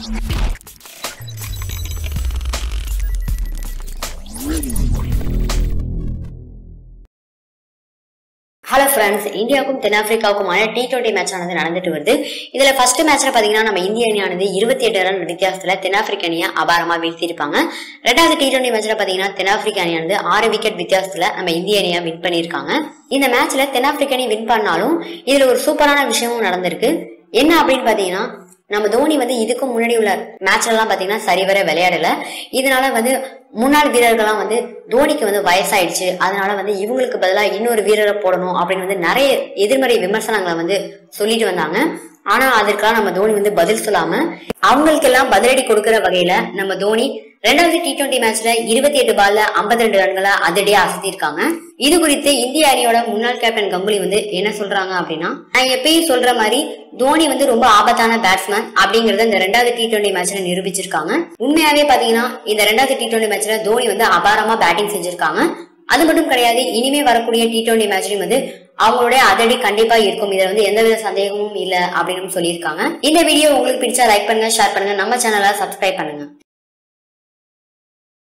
hello friends இந்தியாவுக்கும் தென்னாப்பிரிக்காவுக்குமான T twenty match ஆனது நடந்துட்டு வருது இதுல ஃபர்ஸ்ட் மேட்ச்ல பாத்தீங்கன்னா நம்ம இந்திய அணியானது இருபத்தி எட்டு ரன் வித்தியாசத்துல தென்னாப்பிரிக்க அணியை அபாரமா வீழ்த்தியிருப்பாங்க ரெண்டாவது டி டுவெண்ட்டி மேட்ச்ல பாத்தீங்கன்னா தென்னாப்பிரிக்க அணியானது ஆறு விக்கெட் வித்தியாசத்துல நம்ம இந்திய அணியை வின் பண்ணியிருக்காங்க இந்த மேட்ச்ல தென்னாப்பிரிக்க அணி வின் பண்ணாலும் இதுல ஒரு சூப்பரான விஷயமும் நடந்திருக்கு என்ன அப்படின்னு பாத்தீங்கன்னா நம்ம தோனி வந்து இதுக்கு முன்னாடி உள்ள மேட்ச்ல எல்லாம் பாத்தீங்கன்னா சரிவர விளையாடல இதனால வந்து முன்னாள் வீரர்கள்லாம் வந்து தோனிக்கு வந்து வயசாயிடுச்சு அதனால வந்து இவங்களுக்கு பதிலாக இன்னொரு வீரரை போடணும் அப்படின்னு வந்து நிறைய எதிர்மறை விமர்சனங்களை வந்து சொல்லிட்டு வந்தாங்க ஆனா அதற்கெல்லாம் நம்ம தோனி வந்து பதில் சொல்லாம அவங்களுக்கெல்லாம் பதிலடி கொடுக்கிற வகையில நம்ம தோனி ரெண்டாவது டி டுவெண்ட்டி மேட்ச்ல இருபத்தி எட்டு பால்ல ஐம்பத்தி ரெண்டு ரன்களை அதிரடியா அசத்திருக்காங்க இது குறித்து இந்திய அணியோட முன்னாள் கேப்டன் கங்குலி வந்து என்ன சொல்றாங்க அப்படின்னா நான் எப்பயும் சொல்ற மாதிரி தோனி வந்து ரொம்ப ஆபத்தான பேட்ஸ்மேன் அப்படிங்கறத இந்த ரெண்டாவது டி டுவெண்ட்டி மேட்ச்ல நிரூபிச்சிருக்காங்க உண்மையாவே பாத்தீங்கன்னா இந்த ரெண்டாவது டி டுவெண்ட்டி மேட்ச்ல தோனி வந்து அபாரமா பேட்டிங் செஞ்சிருக்காங்க அது மட்டும் கிடையாது இனிமே வரக்கூடிய டி டுவெண்ட்டி மேட்ச்லயும் வந்து அவங்களுடைய அதடி கண்டிப்பா இருக்கும் இதுல வந்து எந்தவித சந்தேகமும் இல்ல அப்படின்னு சொல்லியிருக்காங்க இந்த வீடியோ உங்களுக்கு பிடிச்சா லைக் பண்ணுங்க ஷேர் பண்ணுங்க நம்ம சேனலை சப்ஸ்கிரைப் பண்ணுங்க